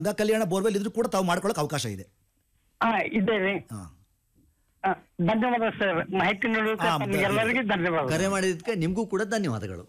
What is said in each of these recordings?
ಗಂಗಾ ಕಲ್ಯಾಣ borewell ಇದ್ರೂ ಕೂಡ ತಾವು ಮಾಡ್ಕೊಳ್ಳೋಕೆ ಅವಕಾಶ ಇದೆ ಹಾ ಇದ್ದೇವೆ ಹಾಂ ಆ, ಧನ್ಯವಾದ ಸರ್ ಮಾಹಿತಿ ನೀಡೋದಕ್ಕೆ ಹಾ, ತಮಗೆಲ್ಲರಿಗೂ ಧನ್ಯವಾದ ಕರೆ ಮಾಡಿದ್ದಕ್ಕೆ ನಿಮಗೂ ಕೂಡ ಧನ್ಯವಾದಗಳು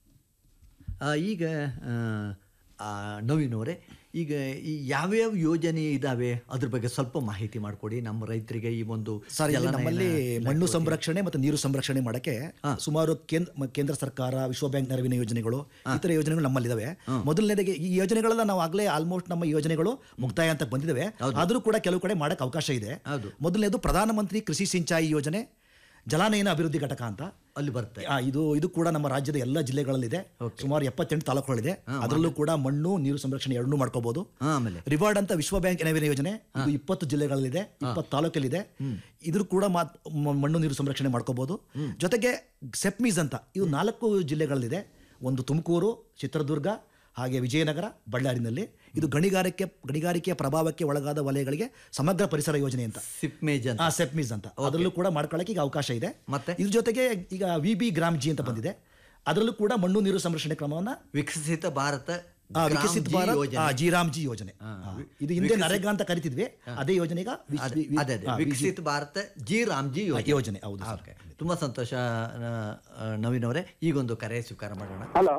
ಆ, ಈಗ ಆ, ಆ, ನವೀನ್ ಅವರೇ ಈಗ ಈ ಯಾವ್ಯಾವ ಯೋಜನೆ ಇದಾವೆ ಅದ್ರ ಬಗ್ಗೆ ಸ್ವಲ್ಪ ಮಾಹಿತಿ ಮಾಡಿಕೊಡಿ ನಮ್ಮ ರೈತರಿಗೆ ಈ ಒಂದು ಸರ್ ಇಲ್ಲಿ ಜಲನಯನ ನಮ್ಮಲ್ಲಿ ಇಲಾಖೆ ಮಣ್ಣು ವತಿಯಿಂದ. ಸಂರಕ್ಷಣೆ ಮತ್ತು ನೀರು ಸಂರಕ್ಷಣೆ ಮಾಡಕ್ಕೆ ಸುಮಾರು ಕೇಂದ್ರ ಮ- ಕೇಂದ್ರ ಸರ್ಕಾರ ವಿಶ್ವ ಬ್ಯಾಂಕ್ ನೆರವಿನ ಯೋಜನೆಗಳು ಇತರ ಯೋಜನೆಗಳು ನಮ್ಮಲ್ಲಿದ್ದಾವೆ ಮೊದಲನೇದಾಗಿ ಈ ಯೋಜನೆಗಳೆಲ್ಲ ನಾವು ಆಗಲೇ ಆಲ್ಮೋಸ್ಟ್ ನಮ್ಮ ಯೋಜನೆಗಳು ಮುಕ್ತಾಯ ಅಂತ ಬಂದಿದ್ದಾವೆ ಆದರೂ ಕೂಡ ಕೆಲವು ಕಡೆ ಮಾಡಕ್ಕೆ ಅವಕಾಶ ಇದೆ ಹೌದು. ಮೊದಲನೇದು ಪ್ರಧಾನಮಂತ್ರಿ ಕೃಷಿ ಸಿಂಚಾಯಿ ಯೋಜನೆ ಜಲಾನಯನ ಅಭಿವೃದ್ಧಿ ಘಟಕ ಅಂತ ಅಲ್ಲಿ ಬರುತ್ತೆ ಆ, ಇದು ಇದು ಕೂಡ ನಮ್ಮ ರಾಜ್ಯದ ಎಲ್ಲ ಜಿಲ್ಲೆಗಳಲ್ಲಿದೆ ಸುಮಾರು ಎಪ್ಪತ್ತೆಂಟು ತಾಲೂಕುಗಳಿದೆ ಅದರಲ್ಲೂ ಕೂಡ ಮಣ್ಣು ನೀರು ಸಂರಕ್ಷಣೆ ಎರಡನ್ನೂ ಮಾಡ್ಕೋಬಹುದು ಹಾ, ಆಮೇಲೆ ರಿವಾರ್ಡ್ ಅಂತ ವಿಶ್ವ ಬ್ಯಾಂಕ್ ನೆರವಿನ ಯೋಜನೆ ಇದು ಇಪ್ಪತ್ತು ಜಿಲ್ಲೆಗಳಲ್ಲಿದೆ ಇಪ್ಪತ್ತು ತಾಲೂಕಲ್ಲಿದೆ ಇದ್ರ ಕೂಡ ಮಾತ್- ಮ- ಮಣ್ಣು ನೀರು ಸಂರಕ್ಷಣೆ ಮಾಡ್ಕೋಬಹುದು ಜೊತೆಗೆ ಸೆಪ್ಮೀಸ್ ಅಂತ ಇದು ನಾಲ್ಕು ಜಿಲ್ಲೆಗಳಲ್ಲಿದೆ ಒಂದು ತುಮಕೂರು ಚಿತ್ರದುರ್ಗ ಹಾಗೆ ವಿಜಯನಗರ ಬಳ್ಳಾರಿನಲ್ಲಿ ಇದು ಗಣಿಗಾರಿಕೆ ಗಣಿಗಾರಿಕೆಯ ಪ್ರಭಾವಕ್ಕೆ ಒಳಗಾದ ವಲಯಗಳಿಗೆ ಸಮಗ್ರ ಪರಿಸರ ಯೋಜನೆ ಅಂತ ಸಿಪ್ಮೇಜ್ ಅಂತ ಆ ಸೆಪ್ಮೀಸ್ ಅಂತ ಅದರಲ್ಲೂ ಕೂಡ ಮಾಡ್ಕೊಳ್ಳಕ್ಕೆ ಈಗ ಅವಕಾಶ ಇದೆ ಮತ್ತೆ? ಇದ್ರ ಜೊತೆಗೆ ಈಗ ವಿ ಬಿ ಗ್ರಾಮ್ ಜಿ ಅಂತ ಬಂದಿದೆ ಅದರಲ್ಲೂ ಕೂಡ ಮಣ್ಣು ನೀರು ಸಂರಕ್ಷಣೆ ಕ್ರಮವನ್ನ ವಿಕಸಿತ ಭಾರತ ಆ, ಗ್ರಾಮ್ ವಿಕಸಿತ್ ಜಿ ಭಾರತ್ ಯೋಜನೆ. ಆ, ಜಿರಾಮ್ ಜಿ ಯೋಜನೆ ಆ, ಇದು ಹಿಂದೆ ನರೇಗಾ ಅಂತ ಕರಿತಿದ್ವಿ ಅದೇ ಯೋಜನೆ ಈಗ ವಿ- ಅದೇ ವಿ- ವಿ- ಅದೇ ಅದೇ. ಆ, ವಿ- ವಿಕಸಿತ ಭಾರತ ಜಿ ರಾಮ್ಜಿ ಯೋಜನೆ ಯೋಜನೆ ಹೌದು ಸರ್. ಓಕೆ ತುಂಬಾ ಸಂತೋಷ ಆ, ಆ, ನವೀನ್ ಅವರೇ ಈಗೊಂದು ಕರೆ ಸ್ವೀಕಾರ ಮಾಡೋಣ ಹಲೋ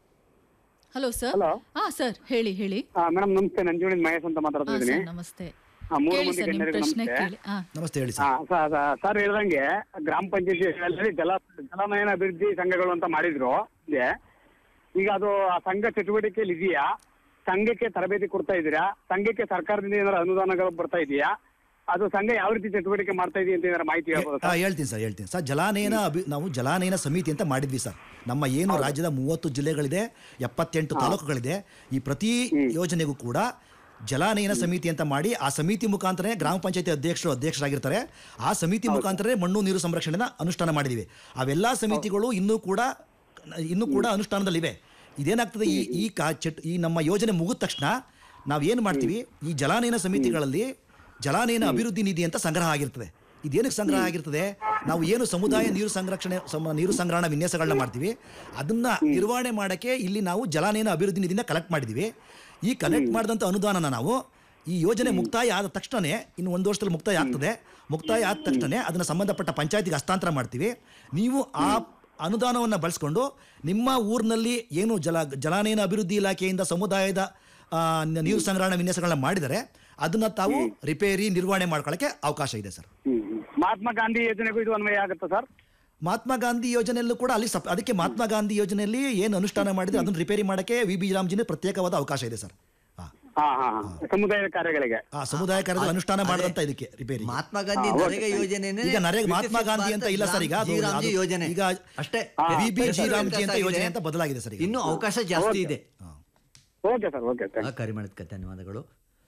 ಹಲೋ ಸರ್ Hello. ಹಾ ಸರ್ ಹೇಳಿ ಹೇಳಿ ಮೇಡಮ್ ನಮಸ್ತೆ ನಂಜುಳಿಂದ ಮಹೇಶ್ ಅಂತ ಮಾತಾಡ್ತಾ ಹಾ ಇದ್ದೀನಿ ಸರ್ ನಮಸ್ತೆ ಹಾ, ಮೂರು ಕೇಳಿ ಮಂದಿ ಸರ್ ನಿಮ್ ಗಣ್ಯರಿಗೆ ಪ್ರಶ್ನೆ ನಮಸ್ತೆ. ಕೇಳಿ ಹಾ ನಮಸ್ತೆ ಹೇಳಿ ಹಾ ಸರ್ ಸರ್ ಹೇಳ್ದಂಗೆ ಗ್ರಾಮ ಪಂಚಾಯತಿ ಜಲ ಜಲನಯನ ಅಭಿವೃದ್ಧಿ ಸಂಘಗಳು ಅಂತ ಮಾಡಿದ್ರು ಇದೆ ಈಗ ಅದು ಆ ಸಂಘ ಚಟುವಟಿಕೆಯಲ್ಲಿ ಇದೆಯಾ ಸಂಘಕ್ಕೆ ತರಬೇತಿ ಕೊಡ್ತಾ ಇದ್ದೀರಾ ಸಂಘಕ್ಕೆ ಸರ್ಕಾರದಿಂದ ಏನಾದ್ರು ಅನುದಾನಗಳು ಬರ್ತಾ ಇದೆಯಾ ಅದು ಸಂಘ ಯಾವ ರೀತಿ ಚಟುವಟಿಕೆ ಮಾಡ್ತಾ ಇದೆಯಾ ಅಂತ ಏನಾದ್ರು ಮಾಹಿತಿ ಹೇಳ್ಬೋದು ಆ, ಹೇಳ್ತೀನಿ ಸರ್ ಹೇಳ್ತೀನಿ ಸರ್ ಜಲಾನಯನ ಅಭಿ ನಾವು ಜಲಾನಯನ ಸಮಿತಿ ಅಂತ ಮಾಡಿದ್ವಿ ಸರ್ ನಮ್ಮ ಏನು ರಾಜ್ಯದ ಮೂವತ್ತು ಜಿಲ್ಲೆಗಳಿದೆ ಎಪ್ಪತ್ತೆಂಟು ತಾಲೂಕುಗಳಿದೆ ಈ ಪ್ರತಿ ಯೋಜನೆಗೂ ಕೂಡ ಜಲಾನಯನ ಸಮಿತಿ ಅಂತ ಮಾಡಿ ಆ ಸಮಿತಿ ಮುಖಾಂತರ ಗ್ರಾಮ ಪಂಚಾಯತಿ ಅಧ್ಯಕ್ಷರು ಅಧ್ಯಕ್ಷರಾಗಿರ್ತಾರೆ ಆ ಸಮಿತಿ ಮುಖಾಂತರ ಮಣ್ಣು ನೀರು ಸಂರಕ್ಷಣೆನ ಅನುಷ್ಠಾನ ಮಾಡಿದ್ದೀವಿ ಅವೆಲ್ಲ ಸಮಿತಿಗಳು ಇನ್ನೂ ಕೂಡ ಇನ್ನೂ ಕೂಡ ಅನುಷ್ಠಾನದಲ್ಲಿವೆ ಇದೇನಾಗ್ತದೆ ಈ ಈ ಕಾ ಚಟ್ ಈ ನಮ್ಮ ಯೋಜನೆ ಮುಗಿದ ತಕ್ಷಣ ನಾವೇನು ಮಾಡ್ತೀವಿ ಈ ಜಲಾನಯನ ಸಮಿತಿಗಳಲ್ಲಿ ಜಲಾನಯನ ಅಭಿವೃದ್ಧಿ ನಿಧಿ ಅಂತ ಸಂಗ್ರಹ ಆಗಿರ್ತದೆ ಇದೇನಕ್ಕೆ ಸಂಗ್ರಹ ಆಗಿರ್ತದೆ ನಾವು ಏನು ಸಮುದಾಯ ನೀರು ಸಂರಕ್ಷಣೆ ಸಮ ನೀರು ಸಂಗ್ರಹಣ ವಿನ್ಯಾಸಗಳನ್ನ ಮಾಡ್ತೀವಿ ಅದನ್ನ ನಿರ್ವಹಣೆ ಮಾಡೋಕ್ಕೆ ಇಲ್ಲಿ ನಾವು ಜಲಾನಯನ ಅಭಿವೃದ್ಧಿ ನಿಧಿನ ಕಲೆಕ್ಟ್ ಮಾಡಿದ್ದೀವಿ ಈ ಕಲೆಕ್ಟ್ ಮಾಡಿದಂಥ ಅನುದಾನನ ನಾವು ಈ ಯೋಜನೆ ಮುಕ್ತಾಯ ಆದ ತಕ್ಷಣವೇ ಇನ್ನು ಒಂದು ವರ್ಷದಲ್ಲಿ ಮುಕ್ತಾಯ ಆಗ್ತದೆ ಮುಕ್ತಾಯ ಆದ ತಕ್ಷಣ ಅದನ್ನು ಸಂಬಂಧಪಟ್ಟ ಪಂಚಾಯತಿಗೆ ಹಸ್ತಾಂತರ ಮಾಡ್ತೀವಿ ನೀವು ಆ ಅನುದಾನವನ್ನು ಬಳಸ್ಕೊಂಡು ನಿಮ್ಮ ಊರಿನಲ್ಲಿ ಏನು ಜಲ ಜಲಾನಯನ ಅಭಿವೃದ್ಧಿ ಇಲಾಖೆಯಿಂದ ಸಮುದಾಯದ ಆ, ನ- ನೀರು ಸಂಗ್ರಹಣ ವಿನ್ಯಾಸಗಳನ್ನ ಮಾಡಿದರೆ ಅದನ್ನ ತಾವು ರಿಪೇರಿ ನಿರ್ವಹಣೆ ಮಾಡ್ಕೊಳ್ಳೋಕ್ಕೆ ಅವಕಾಶ ಇದೆ ಸರ್ ಹ್ಮ್, ಹ್ಮ್. ಮಹಾತ್ಮ ಗಾಂಧಿ ಯೋಜನೆಗೂ ಇದು ಅನ್ವಯ ಆಗುತ್ತಾ ಸರ್ ಮಹಾತ್ಮ ಗಾಂಧಿ ಯೋಜನೆಯಲ್ಲೂ ಕೂಡ ಅಲ್ಲಿ ಸಪ್ ಅದಕ್ಕೆ ಮಹಾತ್ಮ ಗಾಂಧಿ ಯೋಜನೆಯಲ್ಲಿ ಏನು ಅನುಷ್ಠಾನ ಮಾಡಿದ್ರೆ ಅದನ್ನು ರಿಪೇರಿ ಮಾಡೋಕ್ಕೆ ವಿ ಬಿ ರಾಮ್ಜಿನ ಪ್ರತ್ಯೇಕವಾದ ಅವಕಾಶ ಇದೆ ಸರ್ ಆ. ಹಾ ಹಾ ಹಾ ಸಮುದಾಯದ ಕಾರ್ಯಗಳಿಗೆ ಆ ಸಮುದಾಯ ಕಾರ್ಯದಲ್ಲಿ ಅನುಷ್ಠಾನ ಮಾಡಿದಂತ ಇದಕ್ಕೆ ರಿಪೇರಿ ಮಹಾತ್ಮ ಗಾಂಧಿ ನರೇಗಾ ಯೋಜನೆ ಈಗ ನರೇಗಾ ಮಹಾತ್ಮ ಗಾಂಧಿ ಅಂತ ಇಲ್ಲ ಸರ್ ಈಗ ಅದು- ರಾಮ್ಜಿ ಅದು- ಯೋಜನೆ ಈಗ ಅಷ್ಟೇ ವಿ ಬಿ ಜಿ ಹೆಸರು ರಾಮ್ಜಿ ಅಂತ ವ್ಯತ್ಯಾಸ ಯೋಜನೆ ಆಗಿದೆ. ಅಂತ ಬದಲಾಗಿದೆ ಸರ್ ಈಗ ಇನ್ನು ಅವಕಾಶ ಜಾಸ್ತಿ ಇದೆ ಓಕೆ ಸರ್ ಓಕೆ ಥ್ಯಾಂಕ್ ಆ, ಕರೆ ಮಾಡಿದ್ಕೆ ಧನ್ಯವಾದಗಳು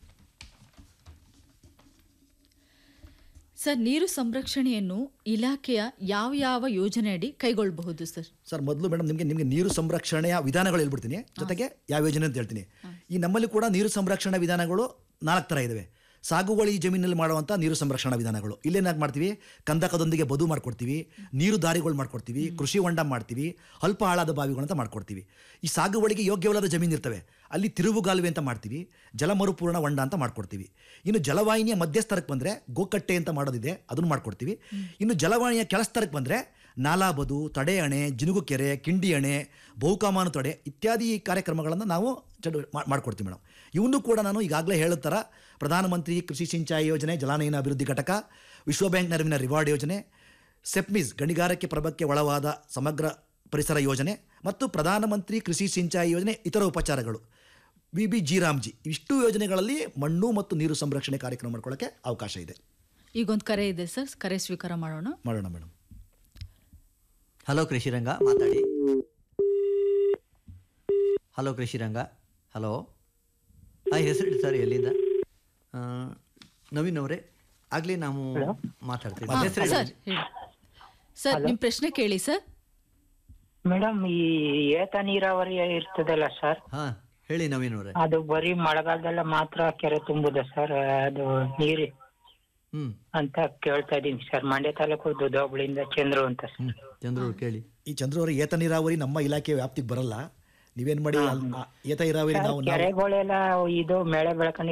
ಸರ್ ನೀರು ಸಂರಕ್ಷಣೆಯನ್ನು ಇಲಾಖೆಯ ಯಾವ ಯಾವ ಯೋಜನೆಯಡಿ ಕೈಗೊಳ್ಳಬಹುದು ಸರ್ ಸರ್ ಮೊದಲು ಮೇಡಮ್ ನಿಮಗೆ ನಿಮಗೆ ನೀರು ಸಂರಕ್ಷಣೆಯ ವಿಧಾನಗಳು ಹೇಳ್ಬಿಡ್ತೀನಿ ಜೊತೆಗೆ ಯಾವ ಯೋಜನೆ ಅಂತ ಹೇಳ್ತೀನಿ ಈ ನಮ್ಮಲ್ಲಿ ಕೂಡ ನೀರು ಸಂರಕ್ಷಣಾ ವಿಧಾನಗಳು ನಾಲ್ಕು ಥರ ಇದಾವೆ ಸಾಗುವಳಿ ಜಮೀನಲ್ಲಿ ಮಾಡುವಂಥ ನೀರು ಸಂರಕ್ಷಣಾ ವಿಧಾನಗಳು ಇಲ್ಲೇನಾಗಿ ಮಾಡ್ತೀವಿ ಕಂದಕದೊಂದಿಗೆ ಬದು ಮಾಡ್ಕೊಡ್ತೀವಿ ನೀರು ದಾರಿಗಳು ಮಾಡ್ಕೊಡ್ತೀವಿ ಕೃಷಿ ಹೊಂಡ ಮಾಡ್ತೀವಿ ಅಲ್ಪ ಆಳಾದ ಬಾವಿಗಳು ಅಂತ ಮಾಡ್ಕೊಡ್ತೀವಿ ಈ ಸಾಗುವಳಿಗೆ ಯೋಗ್ಯವಲ್ಲದ ಜಮೀನು ಇರ್ತವೆ ಅಲ್ಲಿ ತಿರುವುಗಾಲುವೆ ಅಂತ ಮಾಡ್ತೀವಿ ಜಲ ಮರುಪೂರ್ಣ ಹೊಂಡ ಅಂತ ಮಾಡ್ಕೊಡ್ತೀವಿ ಇನ್ನು ಜಲವಾಹಿನಿಯ ಮಧ್ಯಸ್ಥರಕ್ಕೆ ಬಂದರೆ ಗೋಕಟ್ಟೆ ಅಂತ ಮಾಡೋದಿದೆ ಅದನ್ನು ಮಾಡ್ಕೊಡ್ತೀವಿ ಇನ್ನು ಜಲವಾಹಿನಿಯ ಕೆಳಸ್ತರಕ್ಕೆ ಬಂದರೆ ನಾಲಾಬದು ತಡೆ ಅಣೆ ಜಿನುಗು ಕೆರೆ ಕಿಂಡಿ ಅಣೆ ಬಹುಕಾಮಾನು ತಡೆ ಇತ್ಯಾದಿ ಕಾರ್ಯಕ್ರಮಗಳನ್ನು ನಾವು ಚಟು ಮಾ- ಮಾಡ್ಕೊಡ್ತೀವಿ ಮೇಡಮ್ ಇವನ್ನೂ ಕೂಡ ನಾನು ಈಗಾಗಲೇ ಹೇಳಿದ ಥರ ಪ್ರಧಾನಮಂತ್ರಿ ಕೃಷಿ ಸಿಂಚಾಯಿ ಯೋಜನೆ ಜಲಾನಯನ ಅಭಿವೃದ್ಧಿ ಘಟಕ ವಿಶ್ವ ಬ್ಯಾಂಕ್ ನೆರವಿನ ರಿವಾರ್ಡ್ ಯೋಜನೆ ಸೆಪ್ಮಿಸ್ ಗಣಿಗಾರಿಕೆ ಪ್ರಭಕ್ಕೆ ಒಳವಾದ ಸಮಗ್ರ ಪರಿಸರ ಯೋಜನೆ ಮತ್ತು ಪ್ರಧಾನಮಂತ್ರಿ ಕೃಷಿ ಸಿಂಚಾಯಿ ಯೋಜನೆ ಇತರ ಉಪಚಾರಗಳು ವಿ ಬಿ ಜಿ ರಾಮ್ಜಿ ಇಷ್ಟು ಯೋಜನೆಗಳಲ್ಲಿ ಮಣ್ಣು ಮತ್ತು ನೀರು ಸಂರಕ್ಷಣೆ ಕಾರ್ಯಕ್ರಮ ಮಾಡ್ಕೊಳ್ಳೋಕ್ಕೆ ಅವಕಾಶ ಇದೆ ಈಗೊಂದು ಕರೆ ಇದೆ ಸರ್ ಕರೆ ಸ್ವೀಕಾರ ಮಾಡೋಣ ಮಾಡೋಣ ಮೇಡಮ್ ಹಲೋ ಕೃಷಿರಂಗ ಮಾತಾಡಿ ಹಲೋ ಕೃಷಿರಂಗ ಹಲೋ ಹಾಂ ಹೆಸರಿಡಿ ಸರ್ ಎಲ್ಲಿಂದ ಆ, ನವೀನ್ ಅವರೇ ಆಗಲೇ ನಾವು ಮಾತಾಡ್ತೀವಿ ಹಾ, ಹೆಸರು ಸರ್ ಹೇಳಿ ಸರ್ ನಿಮ್ಮ ಪ್ರಶ್ನೆ ಕೇಳಿ ಸರ್ ಮೇಡಮ್ ಈ ಏತ ನೀರಾವರಿ ಇರ್ತದಲ್ಲ ಸರ್ ಹಾಂ ಹೇಳಿ ನವೀನ್ ಅವರೇ ಅದು ಬರೀ ಮಳೆಗಾಲದಲ್ಲ ಮಾತ್ರ ಕೆರೆ ತುಂಬುದ ಸರ್ ಅದು ನೀರು ಹ್ಞೂ ಅಂತ ಕೇಳ್ತಾ ಇದೀನಿ ಸರ್ ಮಂಡ್ಯ ತಾಲೂಕು ದುದ್ದೋಬಳಿಂದ ಚಂದ್ರು ಅಂತ ಸರ್ ಹ್ಞೂ ಚಂದ್ರು ಕೇಳಿ ಈ ಚಂದ್ರವರ ಏತ ನೀರಾವರಿ ನಮ್ಮ ಇಲಾಖೆ ವ್ಯಾಪ್ತಿಗೆ ಬರಲ್ಲ ನೀವೇನ್ ಮಾಡಿ ಅಲ್- ಆ ಏತ ಇರಾವರಿ ನಾವು ನಾವು ಕೆರೆಗಳೆಲ್ಲ ಇದು ಮಳೆ ಬೆಳ್ಕೊಂಡು